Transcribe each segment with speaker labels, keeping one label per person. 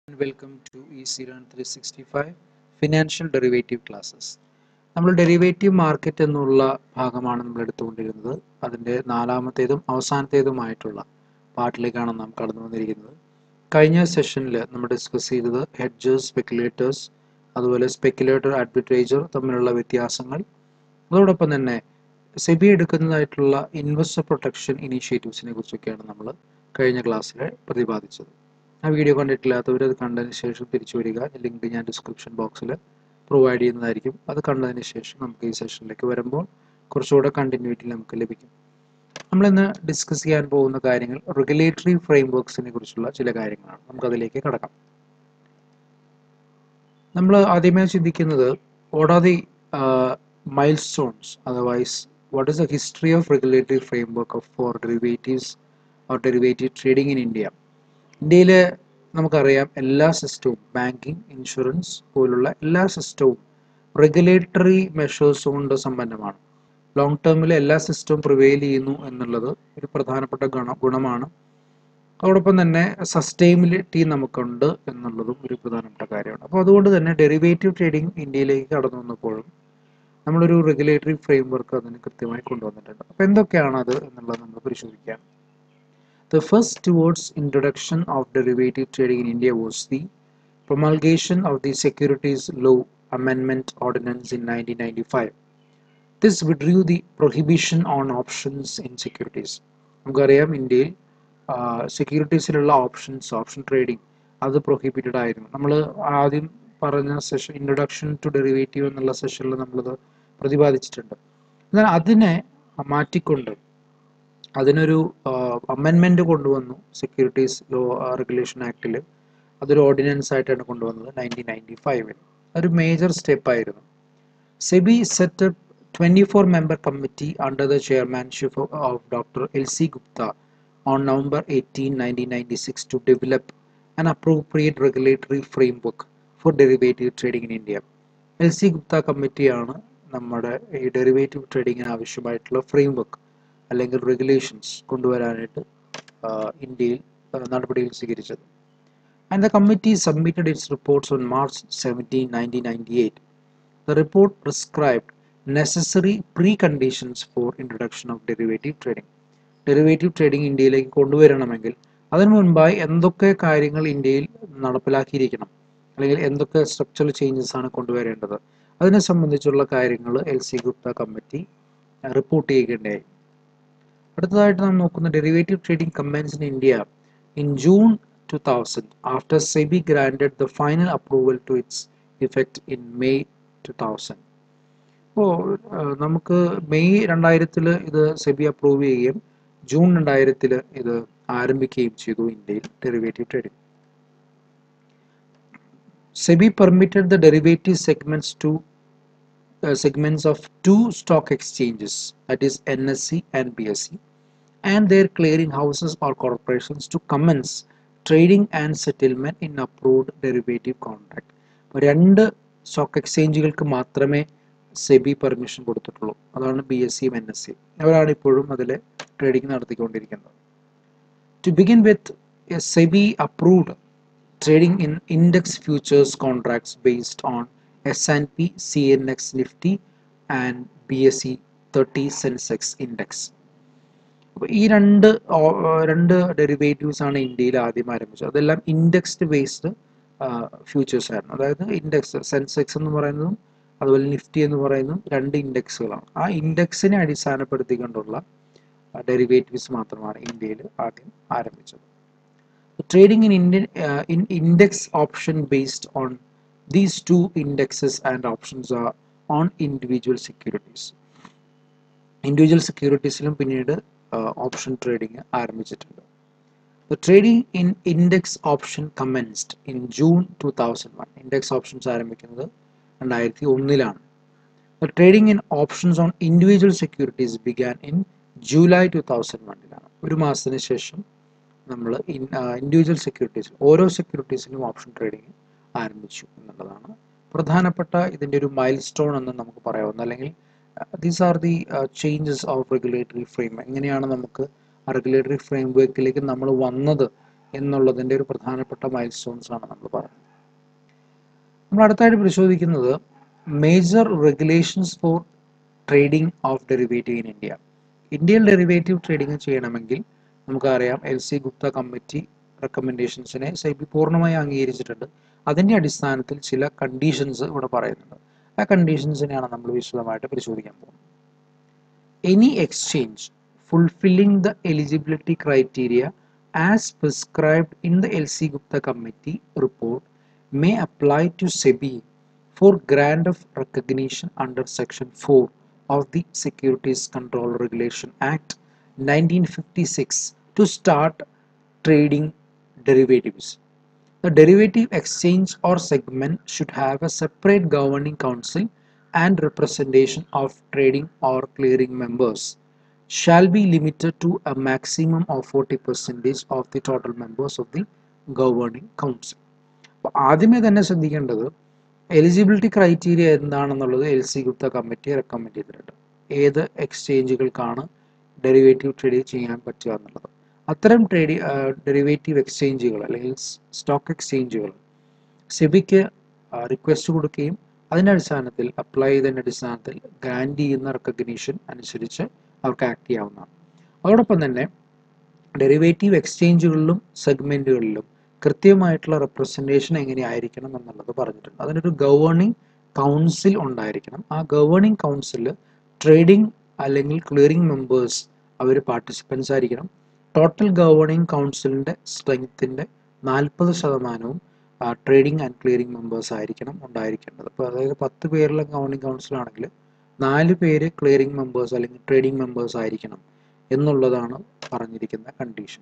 Speaker 1: Welcome to easy learn three sixty five financial derivative classes നമ്മൾ derivative market എന്നുള്ള ഭാഗമാണ് നമ്മൾ എടുത്തുകൊണ്ടിരുന്നത് അതിൻ്റെ നാലാമത്തേതും അവസാനത്തേതുമായിട്ടുള്ള പാർട്ടിലേക്കാണ് നാം കടന്നു വന്നിരിക്കുന്നത് കഴിഞ്ഞ സെഷനിൽ നമ്മൾ ഡിസ്കസ് ചെയ്തത് ഹെഡ്ജേഴ്സ് സ്പെക്കുലേറ്റേഴ്സ് അതുപോലെ സ്പെക്കുലേറ്റർ അഡ്വർടൈജർ തമ്മിലുള്ള വ്യത്യാസങ്ങൾ അതോടൊപ്പം തന്നെ സെബി എടുക്കുന്നതായിട്ടുള്ള ഇൻവെസ്റ്റർ പ്രൊട്ടക്ഷൻ ഇനീഷ്യേറ്റീവ്സിനെ കുറിച്ചൊക്കെയാണ് നമ്മൾ കഴിഞ്ഞ ക്ലാസ്സിൽ പ്രതിപാദിച്ചത് ആ വീഡിയോ കണ്ടിട്ടില്ലാത്തവർ അത് കണ്ടതിന് ശേഷം തിരിച്ചു വരിക ലിങ്ക് ഞാൻ ഡിസ്ക്രിപ്ഷൻ ബോക്സിൽ പ്രൊവൈഡ് ചെയ്യുന്നതായിരിക്കും അത് കണ്ടതിന് ശേഷം നമുക്ക് ഈ സെഷനിലേക്ക് വരുമ്പോൾ കുറച്ചുകൂടെ കണ്ടിന്യൂറ്റി നമുക്ക് ലഭിക്കും നമ്മളിന്ന് ഡിസ്കസ് ചെയ്യാൻ പോകുന്ന കാര്യങ്ങൾ റെഗുലേറ്ററി ഫ്രെയിംവർക്സിനെ കുറിച്ചുള്ള ചില കാര്യങ്ങളാണ് നമുക്കതിലേക്ക് കടക്കാം നമ്മൾ ആദ്യമേ ചിന്തിക്കുന്നത് what are the milestones otherwise what is the history of regulatory framework of for derivatives or derivative trading in India ഇന്ത്യയിൽ നമുക്കറിയാം എല്ലാ സിസ്റ്റവും ബാങ്കിങ് ഇൻഷുറൻസ് പോലുള്ള എല്ലാ സിസ്റ്റവും റെഗുലേറ്ററി മെഷേഴ്സ് കൊണ്ട് സമ്പന്നമാണ് ലോങ് ടേമിൽ എല്ലാ സിസ്റ്റവും പ്രിവെയിൽ ചെയ്യുന്നു എന്നുള്ളത് ഒരു പ്രധാനപ്പെട്ട ഗുണ ഗുണമാണ് അതോടൊപ്പം തന്നെ സസ്റ്റൈനബിലിറ്റി നമുക്കുണ്ട് എന്നുള്ളതും ഒരു പ്രധാനപ്പെട്ട കാര്യമാണ് അപ്പോൾ അതുകൊണ്ട് തന്നെ ഡെറിവേറ്റീവ് ട്രേഡിംഗ് ഇന്ത്യയിലേക്ക് കടന്നു വന്നപ്പോഴും നമ്മളൊരു റെഗുലേറ്ററി ഫ്രെയിംവർക്ക് അതിന് കൃത്യമായി കൊണ്ടുവന്നിട്ടുണ്ട് അപ്പോൾ എന്തൊക്കെയാണ് അത് എന്നുള്ളത് നമ്മൾ പരിശോധിക്കാം The first towards introduction of derivative trading in India was the promulgation of the Securities Law Amendment Ordinance in 1995. This withdrew the prohibition on options in securities. നമുക്കറിയാം ഇന്ത്യയിൽ സെക്യൂരിറ്റീസിലുള്ള ഓപ്ഷൻസ് ഓപ്ഷൻ ട്രേഡിംഗ് അത് പ്രൊഹിബിറ്റഡ് ആയിരുന്നു നമ്മൾ ആദ്യം പറഞ്ഞ session introduction to derivative എന്നുള്ള സെഷനിൽ നമ്മളത് പ്രതിപാദിച്ചിട്ടുണ്ട് എന്നാൽ അതിനെ മാറ്റിക്കൊണ്ട് അതിനൊരു അമെൻമെൻറ്റ് കൊണ്ടുവന്നു സെക്യൂരിറ്റീസ് ലോ റെഗുലേഷൻ ആക്ടിൽ അതൊരു ഓർഡിനൻസ് ആയിട്ടാണ് കൊണ്ടുവന്നത് നയൻറ്റീൻ നയൻറ്റി ഫൈവിൽ ഒരു മേജർ സ്റ്റെപ്പ് ആയിരുന്നു SEBI set up twenty four member committee under the chairmanship of doctor L C Gupta on November eighteen nineteen ninety six to develop an appropriate regulatory framework for derivative trading in India L C Gupta കമ്മിറ്റിയാണ് നമ്മുടെ ഈ derivative ട്രേഡിങ്ങിന് ആവശ്യമായിട്ടുള്ള framework അല്ലെങ്കിൽ regulations കൊണ്ടുവരാനായിട്ട് ഇന്ത്യയിൽ നടപടികൾ സ്വീകരിച്ചത് and the committee submitted its reports on March seventeen nineteen ninety eight the report prescribed necessary preconditions for introduction of derivative trading derivative trading ഇന്ത്യയിലേക്ക് കൊണ്ടുവരണമെങ്കിൽ അതിനു മുൻപായി എന്തൊക്കെ കാര്യങ്ങൾ ഇന്ത്യയിൽ നടപ്പിലാക്കിയിരിക്കണം അല്ലെങ്കിൽ എന്തൊക്കെ സ്ട്രക്ചറൽ ചേഞ്ചസ് ആണ് കൊണ്ടുവരേണ്ടത് അതിനെ സംബന്ധിച്ചുള്ള കാര്യങ്ങൾ L C Gupta committee report ചെയ്യുകയുണ്ടായി അടുത്തതായിട്ട് നാം നോക്കുന്ന derivative trading commence in India in June two thousand after SEBI granted the final approval to its effect in May two thousand അപ്പോൾ നമുക്ക് മെയ് രണ്ടായിരത്തിൽ ഇത് സെബി അപ്രൂവ് ചെയ്യുകയും ജൂൺ രണ്ടായിരത്തിൽ ഇത് ആരംഭിക്കുകയും ചെയ്തു ഇന്ത്യയിൽ derivative trading SEBI permitted the derivative segments to uh, segments of two stock exchanges that is NSE and BSE and their clearing houses or corporations to commence trading and settlement in approved derivative contract രണ്ട് stock എക്സ്ചേഞ്ചുകൾക്ക് മാത്രമേ SEBI permission കൊടുത്തിട്ടുള്ളൂ അതാണ് B S സിയും N S സിയും അവരാണ് ഇപ്പോഴും അതിൽ ട്രേഡിംഗ് നടത്തിക്കൊണ്ടിരിക്കുന്നത് to begin with SEBI approved trading in index futures contracts based on S&P, CNX Nifty and BSE 30 Sensex Index. ഈ രണ്ട് രണ്ട് ഡെറിവേറ്റീവ്സ് ആണ് ഇന്ത്യയിൽ ആദ്യം ആരംഭിച്ചത് അതെല്ലാം ഇൻഡെക്സ്ഡ് ബേസ്ഡ് ഫ്യൂച്ചേഴ്സ് ആയിരുന്നു അതായത് ഇൻഡെക്സ് സെൻസെക്സ് എന്ന് പറയുന്നതും അതുപോലെ നിഫ്റ്റി എന്ന് പറയുന്നതും രണ്ട് ഇൻഡെക്സുകളാണ് ആ ഇൻഡെക്സിനെ അടിസ്ഥാനപ്പെടുത്തിക്കൊണ്ടുള്ള ഡെറിവേറ്റീവ്സ് മാത്രമാണ് ഇന്ത്യയിൽ ആദ്യം ആരംഭിച്ചത് trading in Indian in index option based on these two indexes and options are on individual securities individual സെക്യൂരിറ്റീസിലും പിന്നീട് ഓപ്ഷൻ ട്രേഡിംഗ് ആരംഭിച്ചിട്ടുണ്ട് the trading in index option commenced in June two thousand one index options ആരംഭിക്കുന്നത് രണ്ടായിരത്തി ഒന്നിലാണ് the trading in options on individual securities began in July two thousand വണ്ണിലാണ് ഒരു മാസത്തിന് ശേഷം നമ്മൾ ഇൻഡിവിജ്വൽ സെക്യൂരിറ്റീസിൽ ഓരോ സെക്യൂരിറ്റീസിലും ഓപ്ഷൻ ട്രേഡിംഗ് ആരംഭിച്ചു എന്നുള്ളതാണ് പ്രധാനപ്പെട്ട ഇതിൻ്റെ ഒരു മൈൽ സ്റ്റോൺ എന്ന് നമുക്ക് പറയാവുന്ന അല്ലെങ്കിൽ these are the changes of regulatory frame എങ്ങനെയാണ് നമുക്ക് ആ റെഗുലേറ്ററി ഫ്രെയിം വർക്കിലേക്ക് നമ്മൾ വന്നത് എന്നുള്ളതിൻ്റെ ഒരു പ്രധാനപ്പെട്ട മൈൽ സ്റ്റോൺസ് ആണ് നമ്മൾ പറയുന്നത് നമ്മൾ അടുത്തായിട്ട് പരിശോധിക്കുന്നത് major regulations for trading of derivative in India ഇന്ത്യയിൽ ഡെറിവേറ്റീവ് ട്രേഡിംഗ് ചെയ്യണമെങ്കിൽ നമുക്കറിയാം എൽ സി ഗുപ്ത കമ്മിറ്റി റെക്കമെൻഡേഷൻസിനെ സെബി പൂർണ്ണമായി അംഗീകരിച്ചിട്ടുണ്ട് അതിൻ്റെ അടിസ്ഥാനത്തിൽ ചില കണ്ടീഷൻസ് ഇവിടെ പറയുന്നുണ്ട് ആ കണ്ടീഷൻസിനെയാണ് നമ്മൾ വിശദമായിട്ട് പരിശോധിക്കാൻ പോകുന്നത് any exchange fulfilling the eligibility criteria as prescribed in the L C Gupta committee report may apply to SEBI for grant of recognition under Section 4 of the Securities Control Regulation Act 1956 to start trading derivatives. The derivative exchange or segment should have a separate governing council and representation of trading or clearing members shall be limited to a maximum of 40% of the total members of the governing council. അപ്പോൾ ആദ്യമേ തന്നെ ശ്രദ്ധിക്കേണ്ടത് eligibility criteria എന്താണെന്നുള്ളത് L C Gupta committee recommend ചെയ്തിട്ടുണ്ട് ഏത് എക്സ്ചേഞ്ചുകൾക്കാണ് derivative trade ചെയ്യാൻ പറ്റുക എന്നുള്ളത് അത്തരം ട്രേഡ് ഡെറിവേറ്റീവ് എക്സ്ചേഞ്ചുകൾ അല്ലെങ്കിൽ സ്റ്റോക്ക് എക്സ്ചേഞ്ചുകൾ സെബിക്ക് റിക്വസ്റ്റ് കൊടുക്കുകയും അതിൻ്റെ അടിസ്ഥാനത്തിൽ അപ്ലൈ ചെയ്തതിൻ്റെ അടിസ്ഥാനത്തിൽ ഗ്രാൻഡ് ചെയ്യുന്ന റെക്കഗ്നീഷൻ അനുസരിച്ച് അവർക്ക് ആക്ട് ചെയ്യാവുന്നതാണ് അതോടൊപ്പം തന്നെ ഡെറിവേറ്റീവ് എക്സ്ചേഞ്ചുകളിലും സെഗ്മെൻറ്റുകളിലും കൃത്യമായിട്ടുള്ള റെപ്രസെൻറ്റേഷൻ എങ്ങനെയായിരിക്കണം എന്നുള്ളത് പറഞ്ഞിട്ടുണ്ട് അതിനൊരു ഗവേണിംഗ് കൗൺസിൽ ഉണ്ടായിരിക്കണം ആ ഗവേണിംഗ് കൗൺസിൽ ട്രേഡിംഗ് അല്ലെങ്കിൽ ക്ലിയറിംഗ് മെമ്പേഴ്സ് അവർ പാർട്ടിസിപ്പൻസ് ആയിരിക്കണം ടോട്ടൽ ഗവേണിംഗ് കൗൺസിലിൻ്റെ സ്ട്രെങ്ത്തിൻ്റെ നാൽപ്പത് ശതമാനവും ട്രേഡിംഗ് ആൻഡ് ക്ലിയറിംഗ് മെമ്പേഴ്സ് ആയിരിക്കണം ഉണ്ടായിരിക്കേണ്ടത് അപ്പോൾ അതായത് പത്ത് പേരുള്ള ഗവേണിംഗ് കൗൺസിലാണെങ്കിൽ നാല് പേര് ക്ലിയറിംഗ് മെമ്പേഴ്സ് അല്ലെങ്കിൽ ട്രേഡിംഗ് മെമ്പേഴ്സ് ആയിരിക്കണം എന്നുള്ളതാണ് പറഞ്ഞിരിക്കുന്ന condition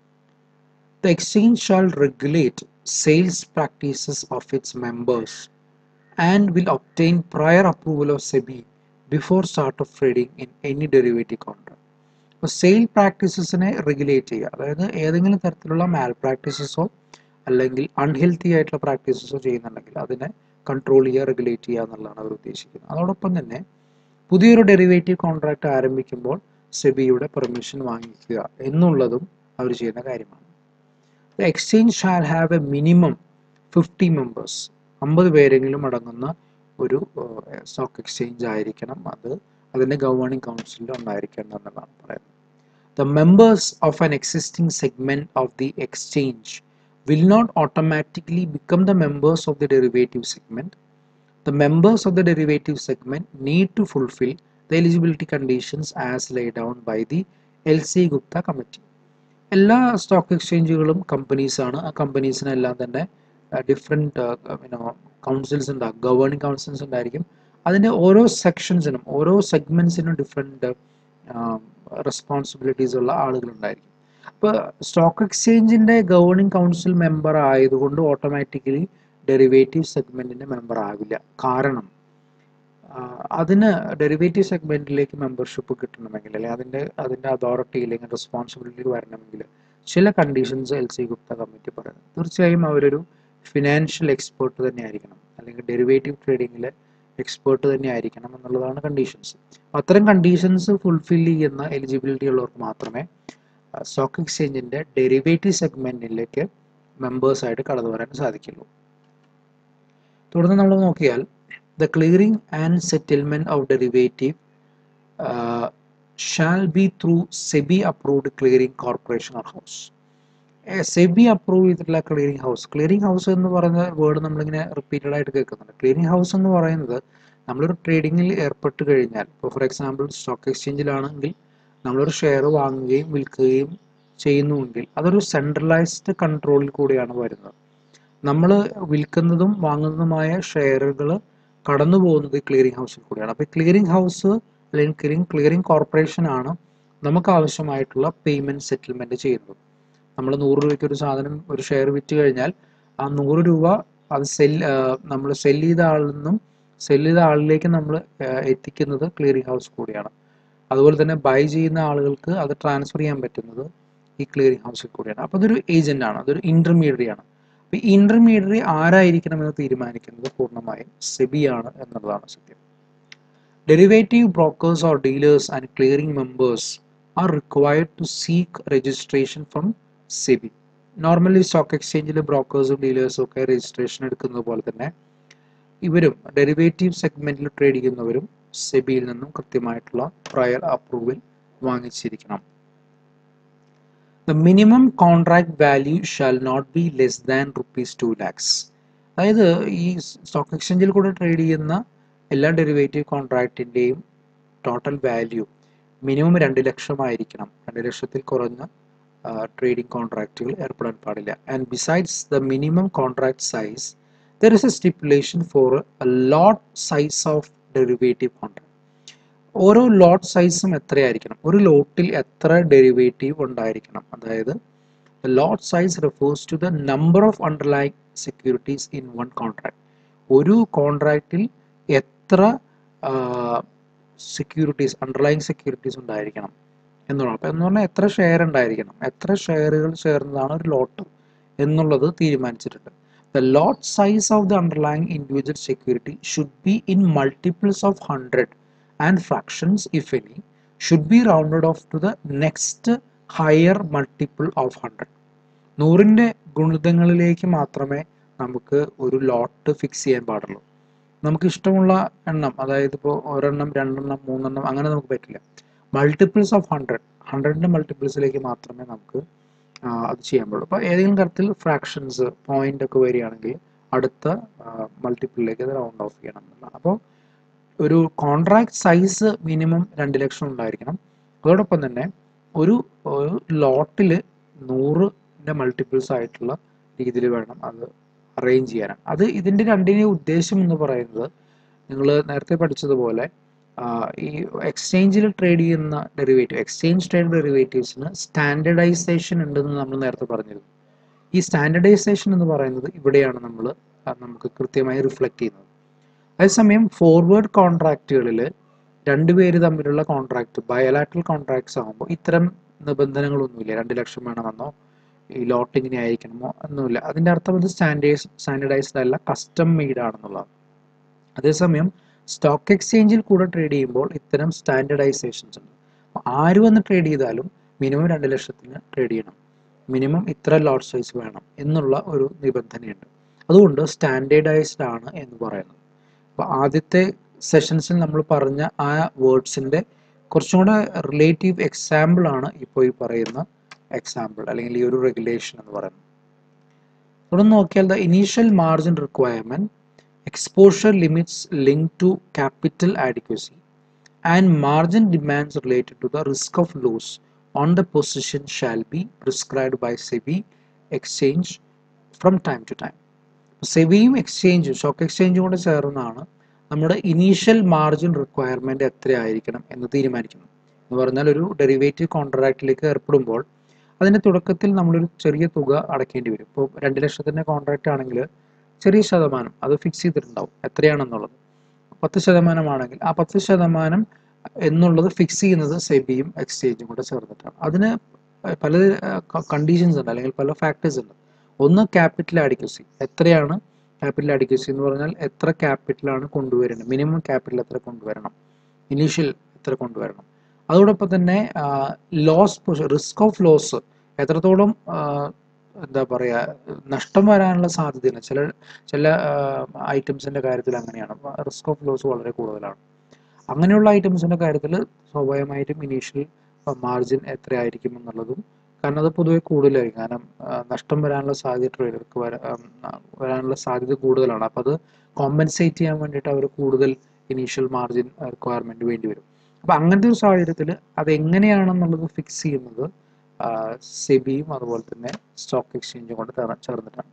Speaker 1: The exchange shall regulate sales practices of its members and will obtain prior approval of SEBI before start of trading in any derivative contract. അപ്പോൾ സെയിൽ പ്രാക്ടീസസിനെ regulate ചെയ്യുക അതായത് ഏതെങ്കിലും തരത്തിലുള്ള മാൽ പ്രാക്ടീസസോ അല്ലെങ്കിൽ അൺഹെൽത്തി ആയിട്ടുള്ള പ്രാക്ടീസസോ ചെയ്യുന്നുണ്ടെങ്കിൽ അതിനെ കൺട്രോൾ ചെയ്യുക റെഗുലേറ്റ് ചെയ്യുക എന്നുള്ളതാണ് അവർ ഉദ്ദേശിക്കുന്നത് അതോടൊപ്പം തന്നെ പുതിയൊരു ഡെറിവേറ്റീവ് കോൺട്രാക്ട് ആരംഭിക്കുമ്പോൾ സെബിയുടെ പെർമിഷൻ വാങ്ങിക്കുക എന്നുള്ളതും അവർ ചെയ്യുന്ന കാര്യമാണ് the exchange shall have a minimum fifty members അമ്പത് പേരെങ്കിലും അടങ്ങുന്ന ഒരു സ്റ്റോക്ക് എക്സ്ചേഞ്ച് ആയിരിക്കണം അത് അതിൻ്റെ ഗവേണിംഗ് കൗൺസിലിൽ ഉണ്ടായിരിക്കണം എന്നുള്ളതാണ് പറയുന്നത് the members of an existing segment of the exchange will not automatically become the members of the derivative segment. The members of the derivative segment need to fulfill the eligibility conditions as laid down by the LC Gupta committee. എല്ലാ stock എക്സ്ചേഞ്ചുകളും കമ്പനീസാണ് ആ കമ്പനീസിനെല്ലാം തന്നെ different പിന്നെ councils ഉണ്ടാകും governing councils ഉണ്ടായിരിക്കും അതിൻ്റെ ഓരോ സെക്ഷൻസിനും ഓരോ സെഗ്മെൻറ്റ്സിനും ഡിഫറെൻറ്റ് റെസ്പോൺസിബിലിറ്റീസ് ഉള്ള ആളുകളുണ്ടായിരിക്കും അപ്പോൾ സ്റ്റോക്ക് എക്സ്ചേഞ്ചിൻ്റെ ഗവേണിംഗ് കൗൺസിൽ മെമ്പർ ആയതുകൊണ്ട് ഓട്ടോമാറ്റിക്കലി ഡെറിവേറ്റീവ് സെഗ്മെൻറ്റിൻ്റെ മെമ്പർ ആവില്ല കാരണം അതിന് ഡെറിവേറ്റീവ് സെഗ്മെൻറ്റിലേക്ക് മെമ്പർഷിപ്പ് കിട്ടണമെങ്കിൽ അല്ലെങ്കിൽ അതിൻ്റെ അതിൻ്റെ അതോറിറ്റി അല്ലെങ്കിൽ റെസ്പോൺസിബിലിറ്റി വരണമെങ്കിൽ ചില conditions L C Gupta committee പറയുന്നത് തീർച്ചയായും അവരൊരു ഫിനാൻഷ്യൽ എക്സ്പേർട്ട് തന്നെ ആയിരിക്കണം അല്ലെങ്കിൽ ഡെറിവേറ്റീവ് ട്രേഡിങ്ങിലെ എക്സ്പേർട്ട് തന്നെ ആയിരിക്കണം എന്നുള്ളതാണ് കണ്ടീഷൻസ് അത്തരം കണ്ടീഷൻസ് ഫുൾഫിൽ ചെയ്യുന്ന എലിജിബിലിറ്റി ഉള്ളവർക്ക് മാത്രമേ സ്റ്റോക്ക് എക്സ്ചേഞ്ചിൻ്റെ ഡെറിവേറ്റീവ് സെഗ്മെൻറ്റിലേക്ക് മെമ്പേഴ്സായിട്ട് കടന്നു വരാൻ സാധിക്കുള്ളൂ തുടർന്ന് നമ്മൾ നോക്കിയാൽ the clearing and settlement of derivative uh, shall be through SEBI approved clearing corporation or house. SEBI approve ചെയ്തിട്ടുള്ള ക്ലിയറിംഗ് ഹൗസ് ക്ലിയറിംഗ് ഹൗസ് എന്ന് പറയുന്ന വേർഡ് നമ്മളിങ്ങനെ റിപ്പീറ്റഡ് ആയിട്ട് കേൾക്കുന്നുണ്ട് ക്ലിയറിംഗ് ഹൗസ് എന്ന് പറയുന്നത് നമ്മളൊരു ട്രേഡിങ്ങിൽ ഏർപ്പെട്ട് കഴിഞ്ഞാൽ ഇപ്പോൾ ഫോർ എക്സാമ്പിൾ സ്റ്റോക്ക് എക്സ്ചേഞ്ചിലാണെങ്കിൽ നമ്മളൊരു ഷെയർ വാങ്ങുകയും വിൽക്കുകയും ചെയ്യുന്നുവെങ്കിൽ അതൊരു സെൻട്രലൈസ്ഡ് കൺട്രോളിൽ കൂടിയാണ് വരുന്നത് നമ്മൾ വിൽക്കുന്നതും വാങ്ങുന്നതുമായ ഷെയറുകൾ കടന്നു പോകുന്നത് ക്ലിയറിംഗ് ഹൗസിൽ കൂടിയാണ് അപ്പോൾ ക്ലിയറിംഗ് ഹൗസ് അല്ലെങ്കിൽ ക്ലിയറിംഗ് ക്ലിയറിംഗ് കോർപ്പറേഷൻ ആണ് നമുക്ക് ആവശ്യമായിട്ടുള്ള പേയ്മെൻറ്റ് സെറ്റിൽമെൻറ്റ് ചെയ്യുന്നത് നമ്മൾ നൂറ് രൂപയ്ക്ക് ഒരു സാധനം ഒരു ഷെയർ വിറ്റ് കഴിഞ്ഞാൽ ആ നൂറ് രൂപ അത് സെൽ നമ്മൾ സെല് ചെയ്ത ആളിൽ നിന്നും സെല് ചെയ്ത ആളിലേക്ക് നമ്മൾ എത്തിക്കുന്നത് ക്ലിയറിംഗ് ഹൗസ് കൂടിയാണ് അതുപോലെ തന്നെ ബൈ ചെയ്യുന്ന ആളുകൾക്ക് അത് ട്രാൻസ്ഫർ ചെയ്യാൻ പറ്റുന്നത് ഈ ക്ലിയറിംഗ് ഹൗസിൽ കൂടിയാണ് അപ്പോൾ അതൊരു ഏജന്റ് ആണ് അതൊരു ഇന്റർമീഡിയറി ആണ് അപ്പോൾ ഈ ഇന്റർമീഡിയറി ആരായിരിക്കണം എന്ന് തീരുമാനിക്കുന്നത് പൂർണ്ണമായും സെബി ആണ് എന്നുള്ളതാണ് സത്യം derivative brokers or dealers and clearing members are required to seek registration from SEBI normally stock എക്സ്ചേഞ്ചിൽ ബ്രോക്കേഴ്സും ഡീലേഴ്സും ഒക്കെ രജിസ്ട്രേഷൻ എടുക്കുന്നത് പോലെ തന്നെ ഇവരും ഡെറിവേറ്റീവ് സെഗ്മെന്റിൽ ട്രേഡ് ചെയ്യുന്നവരും സെബിയിൽ നിന്നും കൃത്യമായിട്ടുള്ള പ്രയർ അപ്രൂവൽ വാങ്ങിച്ചിരിക്കണം the minimum contract value shall not be less than rupees two lakhs അതായത് ഈ സ്റ്റോക്ക് എക്സ്ചേഞ്ചിൽ കൂടെ ട്രേഡ് ചെയ്യുന്ന എല്ലാ ഡെറിവേറ്റീവ് കോൺട്രാക്റ്റിൻ്റെയും ടോട്ടൽ വാല്യൂ മിനിമം രണ്ട് ലക്ഷമായിരിക്കണം രണ്ട് ലക്ഷത്തിൽ കുറഞ്ഞ ട്രേഡിംഗ് കോൺട്രാക്റ്റുകൾ ഏർപ്പെടാൻ പാടില്ല and besides the minimum contract size there is a stipulation for a lot size of derivative contract ഓരോ ലോട്ട് സൈസും എത്രയായിരിക്കണം ഒരു ലോട്ടിൽ എത്ര ഡെറിവേറ്റീവ് ഉണ്ടായിരിക്കണം അതായത് lot size refers to the number of underline securities in one contract ഒരു കോൺട്രാക്റ്റിൽ എത്ര securities underline securities ഉണ്ടായിരിക്കണം എന്നുള്ളത് അപ്പം എന്ന് പറഞ്ഞാൽ എത്ര ഷെയർ ഉണ്ടായിരിക്കണം എത്ര ഷെയറുകൾ ചേർന്നതാണ് ഒരു ലോട്ട് എന്നുള്ളത് തീരുമാനിച്ചിട്ടുണ്ട് the lot size of the underline individual security should be in multiples of hundred and fractions if any should be rounded off to the next higher multiple of hundred നൂറിൻ്റെ ഗുണിതങ്ങളിലേക്ക് മാത്രമേ നമുക്ക് ഒരു ലോട്ട് ഫിക്സ് ചെയ്യാൻ പാടുള്ളൂ നമുക്ക് ഇഷ്ടമുള്ള എണ്ണം അതായത് ഇപ്പോൾ ഒരെണ്ണം രണ്ടെണ്ണം മൂന്നെണ്ണം അങ്ങനെ നമുക്ക് പറ്റില്ല മൾട്ടിപ്പിൾസ് ഓഫ് ഹൺഡ്രഡ് ഹൺഡ്രഡിൻ്റെ മൾട്ടിപ്പിൾസിലേക്ക് മാത്രമേ നമുക്ക് അത് ചെയ്യാൻ പാടുള്ളൂ അപ്പോൾ ഏതെങ്കിലും തരത്തിൽ ഫ്രാക്ഷൻസ് പോയിന്റ് ഒക്കെ വരികയാണെങ്കിൽ അടുത്ത മൾട്ടിപ്പിളിലേക്ക് അത് റൗണ്ട് ഓഫ് ചെയ്യണം എന്നുള്ളതാണ് അപ്പോൾ ഒരു കോൺട്രാക്ട് സൈസ് മിനിമം രണ്ട് ലക്ഷം ഉണ്ടായിരിക്കണം അതോടൊപ്പം തന്നെ ഒരു ലോട്ടിൽ നൂറിൻ്റെ മൾട്ടിപ്പിൾസ് ആയിട്ടുള്ള രീതിയിൽ വേണം അത് അറേഞ്ച് ചെയ്യാനാണ് അത് ഇതിൻ്റെ രണ്ടിൻ്റെ ഉദ്ദേശം എന്ന് പറയുന്നത് നിങ്ങൾ നേരത്തെ പഠിച്ചതുപോലെ ഈ എക്സ്ചേഞ്ചിൽ ട്രേഡ് ചെയ്യുന്ന ഡെറിവേറ്റീവ് എക്സ്ചേഞ്ച് ട്രേഡ് ഡെറിവേറ്റീവ്സിന് സ്റ്റാൻഡർഡൈസേഷൻ ഉണ്ടെന്ന് നമ്മൾ നേരത്തെ പറഞ്ഞിരുന്നു ഈ സ്റ്റാൻഡർഡൈസേഷൻ എന്ന് പറയുന്നത് ഇവിടെയാണ് നമ്മൾ നമുക്ക് കൃത്യമായി റിഫ്ലക്റ്റ് ചെയ്യുന്നത് അതേസമയം ഫോർവേഡ് കോൺട്രാക്റ്റുകളിൽ രണ്ടുപേര് തമ്മിലുള്ള കോൺട്രാക്ട് ബയലാറ്ററൽ കോൺട്രാക്ട്സ് ആകുമ്പോൾ ഇത്തരം നിബന്ധനകളൊന്നുമില്ല രണ്ട് ലക്ഷം വേണമെന്നോ ഈ ലോട്ട് ഇങ്ങനെ ആയിരിക്കണമോ ഒന്നുമില്ല അതിൻ്റെ അർത്ഥം ഇത് സ്റ്റാൻഡേർഡ് സ്റ്റാൻഡർഡൈസ്ഡ് അല്ല കസ്റ്റം മെയ്ഡ് ആണെന്നുള്ളതാണ് അതേസമയം സ്റ്റോക്ക് എക്സ്ചേഞ്ചിൽ കൂടെ ട്രേഡ് ചെയ്യുമ്പോൾ ഇത്തരം സ്റ്റാൻഡർഡൈസേഷൻസ് ഉണ്ട് ആര് വന്ന് ട്രേഡ് ചെയ്താലും മിനിമം രണ്ട് ലക്ഷത്തിന് ട്രേഡ് ചെയ്യണം മിനിമം ഇത്ര ലോട്ട് സൈസ് വേണം എന്നുള്ള ഒരു നിബന്ധനയുണ്ട് അതുകൊണ്ട് സ്റ്റാൻഡേർഡൈസ്ഡ് ആണ് എന്ന് പറയുന്നത് അപ്പോൾ ആദ്യത്തെ സെഷൻസിൽ നമ്മൾ പറഞ്ഞ ആ വേർഡ്സിൻ്റെ കുറച്ചും കൂടെ റിലേറ്റീവ് എക്സാമ്പിൾ ആണ് ഇപ്പോൾ ഈ പറയുന്ന എക്സാമ്പിൾ അല്ലെങ്കിൽ ഈ ഒരു റെഗുലേഷൻ എന്ന് പറയുന്നത് തുടർന്ന് നോക്കിയാൽ the initial margin requirement exposure limits linked to capital adequacy and margin demands related to the risk of loss on the position shall be prescribed by SEBI exchange from time to time. സെബിയും എക്സ്ചേഞ്ചും stock എക്സ്ചേഞ്ചും കൂടെ ചേർന്നാണ് നമ്മുടെ initial margin requirement എത്രയായിരിക്കണം എന്ന് തീരുമാനിക്കുന്നത് എന്ന് പറഞ്ഞാൽ ഒരു ഡെറിവേറ്റീവ് കോൺട്രാക്റ്റിലേക്ക് ഏർപ്പെടുമ്പോൾ അതിൻ്റെ തുടക്കത്തിൽ നമ്മളൊരു ചെറിയ തുക അടയ്ക്കേണ്ടി വരും ഇപ്പോൾ രണ്ട് ലക്ഷത്തിൻ്റെ കോൺട്രാക്റ്റ് ആണെങ്കിൽ ചെറിയ ശതമാനം അത് ഫിക്സ് ചെയ്തിട്ടുണ്ടാവും എത്രയാണെന്നുള്ളത് പത്ത് ശതമാനമാണെങ്കിൽ ആ പത്ത് ശതമാനം എന്നുള്ളത് ഫിക്സ് ചെയ്യുന്നത് സെബിയും എക്സ്ചേഞ്ചും കൂടെ ചേർന്നിട്ടാണ് അതിന് പല കണ്ടീഷൻസ് ഉണ്ട് അല്ലെങ്കിൽ പല ഫാക്ടേഴ്സ് ഉണ്ട് ഒന്ന് ക്യാപിറ്റൽ അഡിക്വസി എത്രയാണ് ക്യാപിറ്റൽ അഡിക്വസി എന്ന് പറഞ്ഞാൽ എത്ര ക്യാപിറ്റലാണ് കൊണ്ടുവരേണ്ടത് മിനിമം ക്യാപിറ്റൽ എത്ര കൊണ്ടുവരണം ഇനീഷ്യൽ എത്ര കൊണ്ടുവരണം അതോടൊപ്പം തന്നെ ലോസ് റിസ്ക് ഓഫ് ലോസ് എത്രത്തോളം എന്താ പറയുക നഷ്ടം വരാനുള്ള സാധ്യതയാണ് ചില ചില ഐറ്റംസിൻ്റെ കാര്യത്തിൽ അങ്ങനെയാണ് റിസ്ക് ഓഫ് ലോസ് വളരെ കൂടുതലാണ് അങ്ങനെയുള്ള ഐറ്റംസിൻ്റെ കാര്യത്തിൽ സ്വാഭാവികമായിട്ടും ഇനീഷ്യൽ മാർജിൻ എത്രയായിരിക്കും എന്നുള്ളതും കാരണം അത് പൊതുവെ കൂടുതലായിരിക്കും കാരണം നഷ്ടം വരാനുള്ള സാധ്യത ട്രേഡർക്ക് വരാനുള്ള സാധ്യത കൂടുതലാണ് അപ്പോൾ അത് കോമ്പൻസേറ്റ് ചെയ്യാൻ വേണ്ടിയിട്ട് അവർ കൂടുതൽ ഇനീഷ്യൽ മാർജിൻ റിക്വയർമെൻറ്റ് വേണ്ടി വരും അപ്പോൾ അങ്ങനത്തെ ഒരു സാഹചര്യത്തിൽ അത് എങ്ങനെയാണെന്നുള്ളത് ഫിക്സ് ചെയ്യുന്നത് സെബിയും അതുപോലെ തന്നെ സ്റ്റോക്ക് എക്സ്ചേഞ്ചും കൊണ്ട് ചേർന്നിട്ടാണ്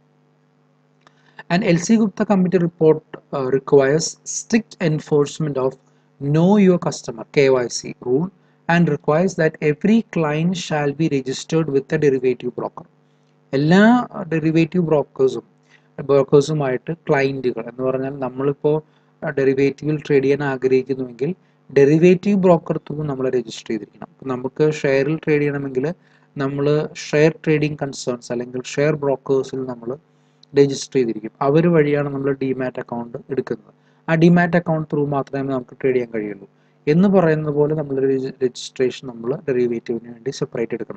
Speaker 1: and L C Gupta committee report requires strict enforcement of know your customer K Y C rule and requires that every client shall be registered with a derivative broker എല്ലാ ഡെറിവേറ്റീവ് ബ്രോക്കേഴ്സും ബ്രോക്കേഴ്സുമായിട്ട് ക്ലൈൻറ്റുകൾ എന്ന് പറഞ്ഞാൽ നമ്മളിപ്പോൾ ഡെറിവേറ്റീവിൽ ട്രേഡ് ചെയ്യാൻ ആഗ്രഹിക്കുന്നുവെങ്കിൽ ഡെറിവേറ്റീവ് ബ്രോക്കർ ത്രൂ നമ്മൾ രജിസ്റ്റർ ചെയ്തിരിക്കണം നമുക്ക് ഷെയറിൽ ട്രേഡ് ചെയ്യണമെങ്കിൽ നമ്മൾ ഷെയർ ട്രേഡിംഗ് കൺസേൺസ് അല്ലെങ്കിൽ ഷെയർ ബ്രോക്കേഴ്സിൽ നമ്മൾ രജിസ്റ്റർ ചെയ്തിരിക്കും അവർ വഴിയാണ് നമ്മൾ ഡിമാറ്റ് അക്കൗണ്ട് എടുക്കുന്നത് ആ ഡിമാറ്റ് അക്കൗണ്ട് ത്രൂ മാത്രമേ നമുക്ക് ട്രേഡ് ചെയ്യാൻ കഴിയുള്ളൂ എന്ന് പറയുന്നത് പോലെ നമ്മൾ രജിസ്ട്രേഷൻ നമ്മൾ ഡെറിവേറ്റീവിന് വേണ്ടി സെപ്പറേറ്റ് എടുക്കണം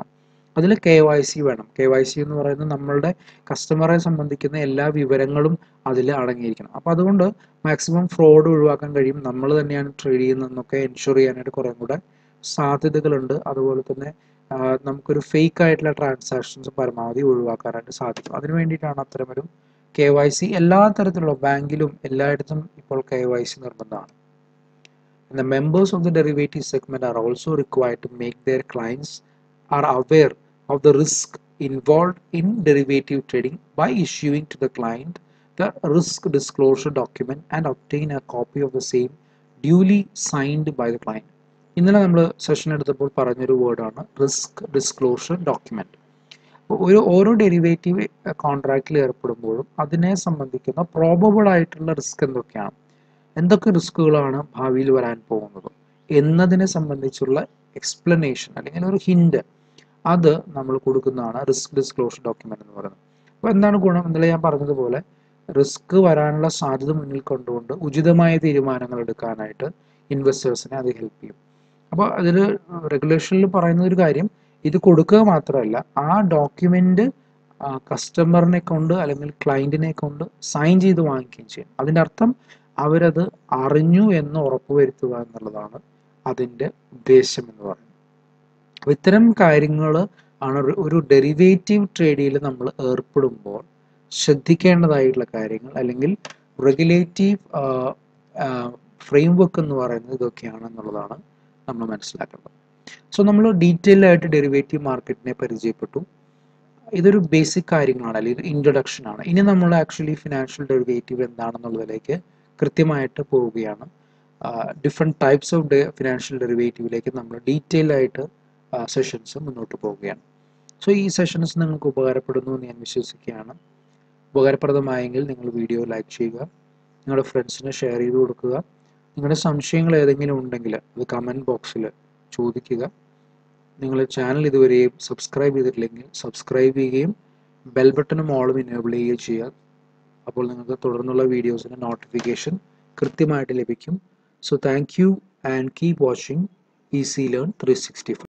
Speaker 1: അതിൽ കെ വൈ സി വേണം കെ വൈ സി എന്ന് പറയുന്നത് നമ്മളുടെ കസ്റ്റമറെ സംബന്ധിക്കുന്ന എല്ലാ വിവരങ്ങളും അതിൽ അടങ്ങിയിരിക്കണം അപ്പോൾ അതുകൊണ്ട് മാക്സിമം ഫ്രോഡ് ഒഴിവാക്കാൻ കഴിയും നമ്മൾ തന്നെയാണ് ട്രേഡ് ചെയ്യുന്നതെന്നൊക്കെ എൻഷുർ ചെയ്യാനായിട്ട് കുറേ കൂടെ സാധ്യതകളുണ്ട് അതുപോലെ തന്നെ ആ, നമുക്കൊരു ഫേക്ക് ആയിട്ടുള്ള ട്രാൻസാക്ഷൻസ് പരമാവധി ഒഴിവാക്കാനായിട്ട് സാധിക്കും അതിന് വേണ്ടിയിട്ടാണ് അത്തരമൊരു കെ വൈ സി എല്ലാ തരത്തിലുള്ള ബാങ്കിലും എല്ലായിടത്തും ഇപ്പോൾ കെ വൈ സി നിർബന്ധമാണ് And the members of the derivative segment are also required to make their clients are aware of the risk involved in derivative trading by issuing to the client the risk disclosure document and obtain a copy of the same duly signed by the client. ഇന്നലെ നമ്മൾ session എടുത്തപ്പോൾ പറഞ്ഞൊരു വേർഡാണ് risk disclosure document ഒരു ഓരോ derivative കോൺട്രാക്റ്റിൽ ഏർപ്പെടുമ്പോഴും അതിനെ സംബന്ധിക്കുന്ന probable ആയിട്ടുള്ള റിസ്ക് എന്തൊക്കെയാണ് എന്തൊക്കെ റിസ്കുകളാണ് ഭാവിയിൽ വരാൻ പോകുന്നത് എന്നതിനെ സംബന്ധിച്ചുള്ള എക്സ്പ്ലനേഷൻ അല്ലെങ്കിൽ ഒരു ഹിൻഡ് അത് നമ്മൾ കൊടുക്കുന്നതാണ് റിസ്ക് ഡിസ്ക്ലോഷർ ഡോക്യുമെന്റ് എന്ന് പറയുന്നത് അപ്പോൾ എന്താണ് ഗുണം ഇന്നലെ ഞാൻ പറഞ്ഞതുപോലെ റിസ്ക് വരാനുള്ള സാധ്യത മുന്നിൽ കണ്ടുകൊണ്ട് ഉചിതമായ തീരുമാനങ്ങൾ എടുക്കാനായിട്ട് ഇൻവെസ്റ്റേഴ്സിനെ അത് ഹെൽപ്പ് ചെയ്യും അപ്പോൾ അതിൽ റെഗുലേഷനിൽ പറയുന്ന ഒരു കാര്യം ഇത് കൊടുക്കുക മാത്രമല്ല ആ ഡോക്യുമെന്റ് കസ്റ്റമറിനെ കൊണ്ട് അല്ലെങ്കിൽ ക്ലയന്റിനെ കൊണ്ട് സൈൻ ചെയ്ത് വാങ്ങിക്കുകയും ചെയ്യും അതിൻ്റെ അർത്ഥം അവരത് അറിഞ്ഞു എന്ന് ഉറപ്പുവരുത്തുക എന്നുള്ളതാണ് അതിൻ്റെ ഉദ്ദേശം എന്ന് പറയുന്നത് അപ്പോൾ ഇത്തരം കാര്യങ്ങൾ ആണ് ഒരു- ഒരു ഡെറിവേറ്റീവ് ട്രേഡിൽ നമ്മൾ ഏർപ്പെടുമ്പോൾ ശ്രദ്ധിക്കേണ്ടതായിട്ടുള്ള കാര്യങ്ങൾ അല്ലെങ്കിൽ റെഗുലേറ്റീവ് ഫ്രെയിം വർക്ക് എന്ന് പറയുന്നത് ഇതൊക്കെയാണ് എന്നുള്ളതാണ് നമ്മൾ മനസ്സിലാക്കേണ്ടത് സോ നമ്മൾ ഡീറ്റെയിൽ ആയിട്ട് ഡെറിവേറ്റീവ് മാർക്കറ്റിനെ പരിചയപ്പെട്ടു ഇതൊരു ബേസിക് കാര്യങ്ങളാണ് അല്ലെങ്കിൽ ഇൻട്രൊഡക്ഷൻ ആണ് ഇനി നമ്മൾ ആക്ച്വലി ഫിനാൻഷ്യൽ ഡെറിവേറ്റീവ് എന്താണെന്നുള്ളതിലേക്ക് കൃത്യമായിട്ട് പോവുകയാണ് ഡിഫറെൻറ്റ് ടൈപ്സ് ഓഫ് ഫിനാൻഷ്യൽ ഡെറിവേറ്റീവിലേക്ക് നമ്മൾ ഡീറ്റെയിൽ ആയിട്ട് സെഷൻസ് മുന്നോട്ട് പോവുകയാണ് സോ ഈ സെഷൻസ് നിങ്ങൾക്ക് ഉപകാരപ്പെടുന്നു എന്ന് ഞാൻ വിശ്വസിക്കുകയാണ് ഉപകാരപ്രദമായെങ്കിൽ നിങ്ങൾ വീഡിയോ ലൈക്ക് ചെയ്യുക നിങ്ങളുടെ ഫ്രണ്ട്സിന് ഷെയർ ചെയ്ത് കൊടുക്കുക നിങ്ങളുടെ സംശയങ്ങൾ ഏതെങ്കിലും ഉണ്ടെങ്കിൽ അത് കമൻറ്റ് ബോക്സിൽ ചോദിക്കുക നിങ്ങൾ ചാനൽ ഇതുവരെയും സബ്സ്ക്രൈബ് ചെയ്തിട്ടില്ലെങ്കിൽ സബ്സ്ക്രൈബ് ചെയ്യുകയും ബെൽ ബട്ടണും ഓളും ഇനേബിൾ ചെയ്യുകയും ചെയ്യുക അപ്പോൾ നിങ്ങൾക്ക് തുടർന്നുള്ള വീഡിയോസിന് നോട്ടിഫിക്കേഷൻ കൃത്യമായിട്ട് ലഭിക്കും so thank you and keep watching easy learn three sixty